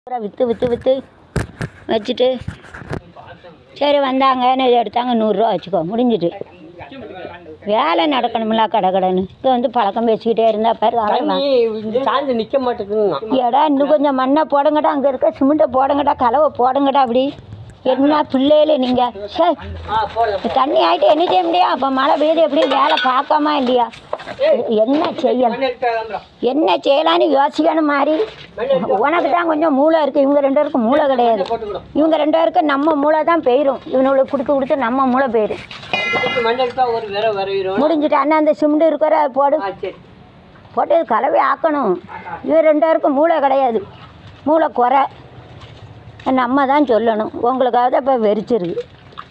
அப்புறம் விற்று விற்று விற்று வச்சுட்டு சரி வந்தாங்கன்னு எடுத்தாங்க நூறுரூவா வச்சுக்கோ முடிஞ்சிட்டு வேலை நடக்கணும்ல கடை கடைன்னு இங்கே வந்து பழக்கம் பேசிக்கிட்டே இருந்தா பாரு அவன் வா- தண்ணி சாய்ந்து நிக்க மாட்டேங்குதுங்க ஏடா இன்னும் கொஞ்சம் மண்ணை போடுங்கடா அங்கே இருக்க சிமெண்ட்டை போடுங்கடா கலவை போடுங்கடா அப்படி என்ன பிள்ளைகளு நீங்கள் சரி ஆ போடுங்க தண்ணி ஆகிட்டு என்ன செய்ய முடியும் அப்போ மழை பெய்யுது எப்படி வேலை பார்க்காமா இல்லையா என்ன செய்யலாம் மண்ணை எடுத்து என்ன செய்யலான்னு யோசிக்கணும் மாதிரி உனக்கு தான் கொஞ்சம் மூளை இருக்குது இவங்க ரெண்டு பேருக்கும் மூளை கிடையாது போட்டுக்கணும் இவங்க ரெண்டு பேருக்கு நம்ம மூளை தான் போயிடும் இவனுங்களுக்கு கொடுத்து கொடுத்து நம்ம மூளை போயிடும் இதுக்கு மண் எடுத்தா ஒரு விர வரவிடும் முடிஞ்சிட்டு அண்ணா அந்த சிமெண்ட் இருக்கிற அது போடு ஆ சரி போட்டு இது கலவை ஆக்கணும் இவன் ரெண்டு பேருக்கும் மூளை கிடையாது மூளை குறை நம்ம தான் சொல்லணும் உங்களுக்காக தான் இப்போ வெறிச்சிருக்கு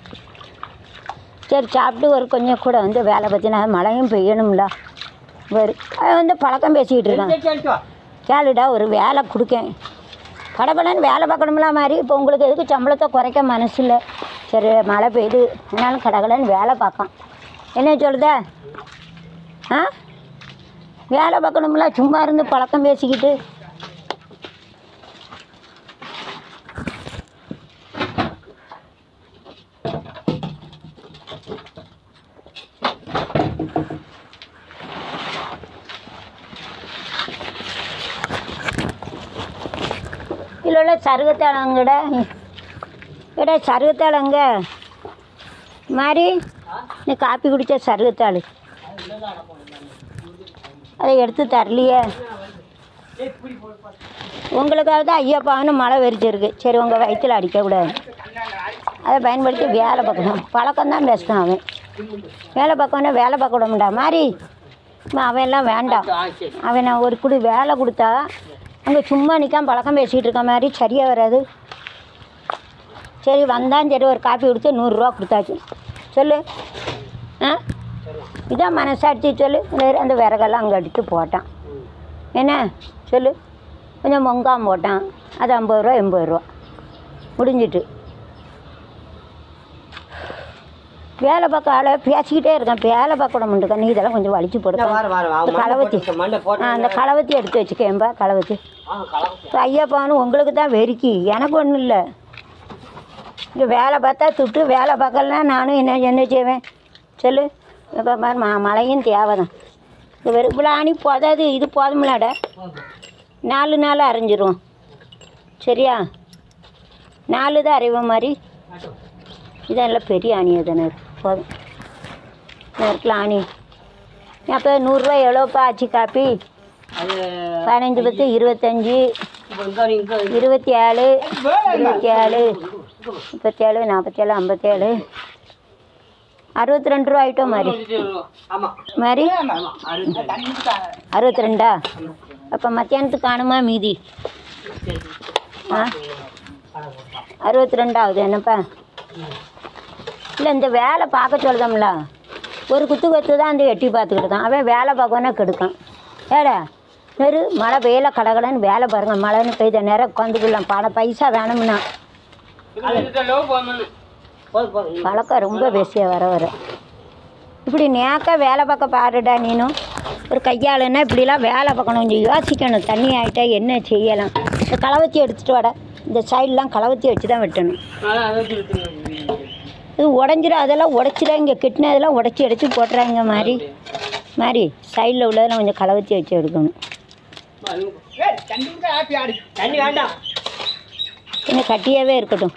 சரி சாப்பிட்டு ஒரு கொஞ்சம் கூட வந்து வேலை பற்றினா மழையும் பெய்யணும்ல வரு அவன் வந்து பழக்கம் பேசிக்கிட்டு இருக்கான் கேட்டு வா கேளுடா ஒரு வேலை கொடுக்கேன் படபடன்னு வேலை பார்க்கணும்ல மாதிரி இப்போ உங்களுக்கு எதுக்கு சம்பளத்தை குறைக்க மனசு இல்லை சரி மழை பெய்யுது அதனால கடகடன்னு வேலை பார்க்கான் என்ன சொல்லுத ஆ வேலை பார்க்கணும்ல சும்மா இருந்து பழக்கம் பேசிக்கிட்டு இதில் உள்ள சருகத்தாளங்கட இட சருகத்தாளங்க மாதிரி நீ காப்பி குடித்த சருகத்தாள் அதை எடுத்து தரலையே உங்களுக்காக தான் ஐயப்பான்னு மழை வெறிச்சிருக்கு சரி உங்கள் வயிற்றில் அடிக்கக்கூடாது அதை பயன்படுத்தி வேலை பார்க்கணும் பழக்கம் தான் பேசுகிறான் அவன் வேலை பார்க்கணும் வேலை பார்க்க விடமுண்டா மாதிரி அவன் எல்லாம் வேண்டாம் ஆ சரி அவன் நான் ஒரு குடி வேலை கொடுத்தா அங்கே சும்மா நிற்காம பழக்கம் பேசிகிட்டு இருக்க மாதிரி சரியாக வராது சரி வந்தான் சரி ஒரு காப்பி குடிச்சு நூறுரூவா கொடுத்தாச்சு சொல்லு ஆ இதான் மனசாட்சி சொல்லு வேறு அந்த விறகெல்லாம் அங்கே எடுத்து போட்டான் என்ன சொல்லு கொஞ்சம் மொங்காம் போட்டான் அது ஐம்பது ரூபா எண்பது ரூபா முடிஞ்சிட்டு வேலை பார்க்க ஆளை பேசிக்கிட்டே இருக்கேன் வேலை பார்க்க முடியுங்க நீ இதெல்லாம் கொஞ்சம் வலிச்சு நான் போடுங்க வாரம் வாரம் இந்த மண்ணை களவத்தி போட்டு மண்ணை ஆ போட்டு அந்த களவத்தி எடுத்து வச்சுக்கேன்பா களவத்தி ஆ கலவை இப்போ ஐயப்பான்னு உங்களுக்கு தான் வெறுக்கி எனக்கு ஒன்றும் இல்லை இங்கே வேலை பார்த்தா துட்டு வேலை பார்க்கலனா நானும் என்ன என்ன செய்வேன் சொல்லு இப்போ பாரு ம மழையும் தேவை தான் இது வெறும் இவ்வளோ அணி போதாது இது போதும்லாட நாலு நாள் அரைஞ்சிரும் சரியா நாலு தான் அரைவ மாதிரி இதெல்லாம் பெரிய அணியாக தானே இருக்கு போதும் இன்னும் இருக்கலாம் அணி அப்போ நூறுரூவா எவ்வளோப்பா ஆச்சு காப்பி அது பதினஞ்சு பத்து இருபத்தஞ்சி இப்போ இங்க இங்க இருபத்தி ஏழு இருபத்தி ஏழு முப்பத்தி ஏழு நாற்பத்தி ஏழு ஐம்பத்தேழு அறுபத்தி ரெண்டு ரூபா ஆகிட்டோம் மாதிரி ஆமா மாதிரி ஆமா அறுபத்தி அறுபத்தி ரெண்டா அப்போ மத்தியானத்துக்கு காணுமா மீதி ஆ அறுபத்தி ரெண்டாவது என்னப்பா இல்லை இந்த வேலை பார்க்க சொல்லுதோம்ல ஒரு குத்து குத்து தான் அந்த எட்டி பார்த்துக்கிட்டு தான் அவன் வேலை பார்க்கணும் கெடுக்கான் ஏடா நெரு மழை பெய்யல கடகடன்னு வேலை பாருங்க மழைன்னு பெய்த நேரம் உட்காந்துக்கலாம் பண பைசா வேணும்னா போதும் போதும் பழக்கம் ரொம்ப பேசிய வர வர இப்படி நேக்க வேலை பார்க்க பாருடா நீனும் ஒரு கையாளுன்னா இப்படிலாம் வேலை பார்க்கணும் கொஞ்சம் யோசிக்கணும் தண்ணி ஆகிட்டா என்ன செய்யலாம் இந்த களவத்தி எடுத்துகிட்டு வாடா இந்த சைடெலாம் களவத்தி வச்சு தான் வெட்டணும் அதான் அதை வச்சு எடுத்துக்கணும். இது உடஞ்சிரும் அதெல்லாம் உடச்சிடும் இங்கே கிட்டினதெல்லாம் உடச்சி அடித்து போட்டுறாங்க மாதிரி மாதிரி சைடில் உள்ளதெல்லாம் கொஞ்சம் களவத்தி வச்சு எடுக்கணும் தண்ணி வேண்டாம் இன்னும் கட்டியாகவே இருக்கட்டும்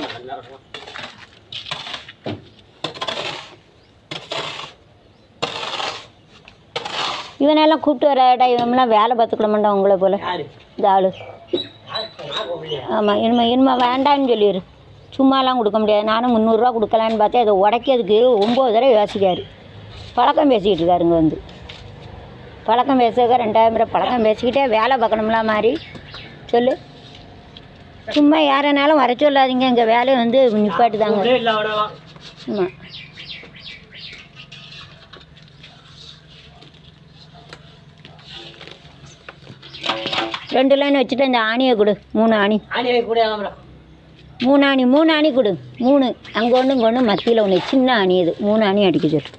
இவனெல்லாம் கூப்பிட்டு வராடா இவன்லாம் வேலை பார்த்துக்கலாமாண்டா உங்களை போல் யாரு இந்த ஆள் ஆமாம் இனிமே இனிமே வேண்டான்னு சொல்லிடு சும்மாலாம் கொடுக்க முடியாது நானும் முந்நூறுரூவா கொடுக்கலான்னு பார்த்தேன் அதை உடைக்கிறதுக்கு ஒம்பது தடவை யோசிக்காரு பழக்கம் பேசிக்கிட்டு இருக்காருங்க வந்து பழக்கம் பேசுறதுக்கு ரெண்டாயிரம் ரூபாய் பழக்கம் பேசிக்கிட்டே வேலை பார்க்கணும்ல மாதிரி சொல்லு சும்மா யாரனாலும் வர சொல்லாதீங்க இங்கே வேலையை வந்து நிப்பாட்டுதாங்க ஒரே இல்லை அவ்வளோதான் ஆமாம் ரெண்டு லைன் வச்சுட்டு இந்த ஆணியை கொடு மூணு ஆணி ஆணி கூட அப்புறம் மூணு ஆணி மூணு ஆணி கொடு மூணு அங்கே ஒன்று இங்கே ஒன்று மத்தியில் ஒன்று சின்ன ஆணி இது மூணு ஆணி அடிக்க சொல்லு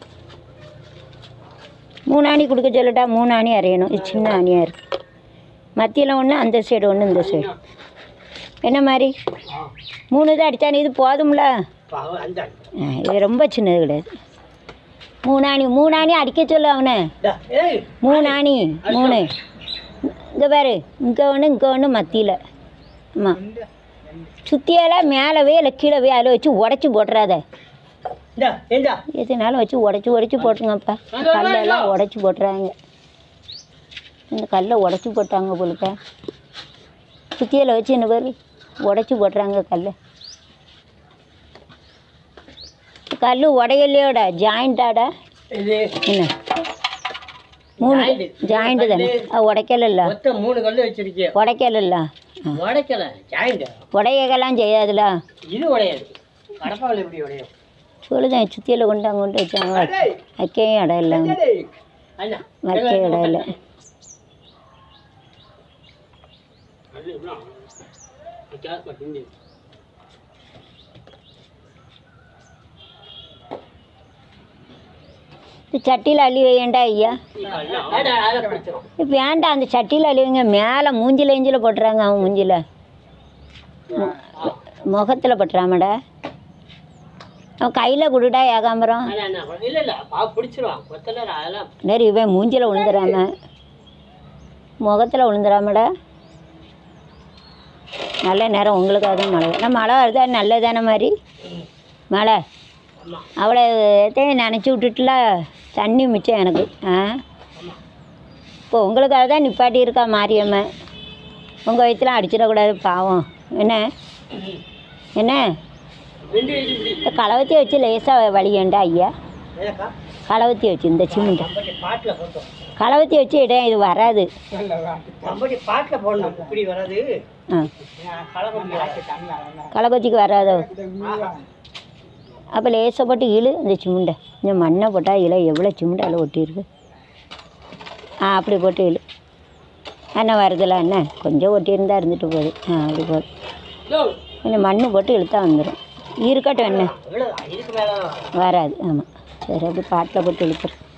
மூணு ஆணி கொடுக்க சொல்லட்டா மூணு ஆணி அரையணும் இது சின்ன ஆணியாக இருக்குது மத்தியில் ஒன்று அந்த சைடு ஒன்று இந்த சைடு என்ன மாதிரி மூணு தான் அடித்தானே இது போதும்ல பாவம் அந்த ஆ, இது ரொம்ப சின்னது கிடையாது மூணாணி மூணாணி அடிக்க சொல்லு அவனை டா, ஏய் மூணாணி மூணு இங்கே பாரு இங்கே ஒன்று இங்கே ஒன்று மத்தியில் ஆமாம் சுற்றியெல்லாம் மேலவே இல்லை கீழவே அதில் வச்சு உடச்சி போட்டுறாத இந்தா ஏண்டா எதுனாலும் வச்சு உடச்சி உடச்சி போட்டுருங்கப்பா கல்லெல்லாம் உடச்சி போட்டுறாங்க இந்த கல்லை உடச்சி போட்டாங்க போலுப்பா சுத்தியலை வச்சு என்ன பேர் உடச்சி போட்டுறாங்க கல்லை கல் உடையலையோட ஜாயிண்டாடா இது என்ன மூணு Joint. ஜாயிண்ட்டு தானே அது உடைக்கலல்ல மொத்தம் மூணு கல்லு வச்சிருக்கிய உடைக்கலல்ல உடைக்கல ஜாயிண்ட் உடையகெல்லாம் செய்யாதுல இது உடையாது கடப்பாவில் எப்படி உடையும் சொல்லுதான் சுத்தியில் கொண்டு அங்கே கொண்டு வச்சாங்க வைக்கவும் இடம் இல்லை அண்ணா வைக்க இடம் இல்லை இது சட்டியில் அள்ளி வையண்டா ஐயா அதை பிடிச்சிரும் இது வேண்டாம் அந்த சட்டியில் அள்ளி வைங்க மேலே மூஞ்சில இஞ்சில் போட்டுறாங்க அவன் மூஞ்சில முகத்தில் போட்டுறாமடா அவன் கையில் கொடுடா ஏகாம்பரம் அண்ணா அண்ணா இல்ல இல்ல பா பிடிச்சிருவான் கொத்தல அதெல்லாம் நேரு இவன் மூஞ்சில விழுந்துடாம முகத்தில் விழுந்துடாமடா நல்ல நேரம் உங்களுக்காக தான் மழை நான் மழை வருதா நல்லதானே மாதிரி மழை ஆமா அவளை நினச்சி விட்டுட்டுல தண்ணி மிச்சம் எனக்கு ஆ இப்போ உங்களுக்காக தான் நிப்பாட்டி இருக்கா மாரியம்மன் உங்கள் வயிற்றுலாம் அடிச்சிடக்கூடாது பாவம் என்ன என்ன ரெண்டு வயசு இப்படி இந்த களவத்தி வச்சு லேசாக வலியண்டா ஐயா ஏக்கா களவத்தி வச்சு இந்த சிமெண்ட் கம்பட்டி பாட்டில் போட்டோம் களவத்தி வச்சு இடம் இது வராது கம்பட்டி பாட்டில் போடணும் இப்படி வராது ஆ கலப்பட்டி களவத்திக்கு வராதோ அப்போ லேசாக போட்டு இழு இந்த சிமுண்டை இந்த மண்ணை போட்டால் இலை எவ்வளோ சிமுண்டை அதில் ஒட்டியிருக்கு ஆ அப்படி போட்டு இழு அண்ணா வருதுல அண்ணா கொஞ்சம் ஒட்டியிருந்தா இருந்துட்டு போகுது ஆ அப்படி போதும் கொஞ்சம் மண் போட்டு இழுத்தா வந்துடும் இருக்கட்டும் என்ன எவ்வளோ இதுக்கு மேலே வராது ஆமாம் சரி அப்படி பாட்டில் போட்டு இழுத்துரு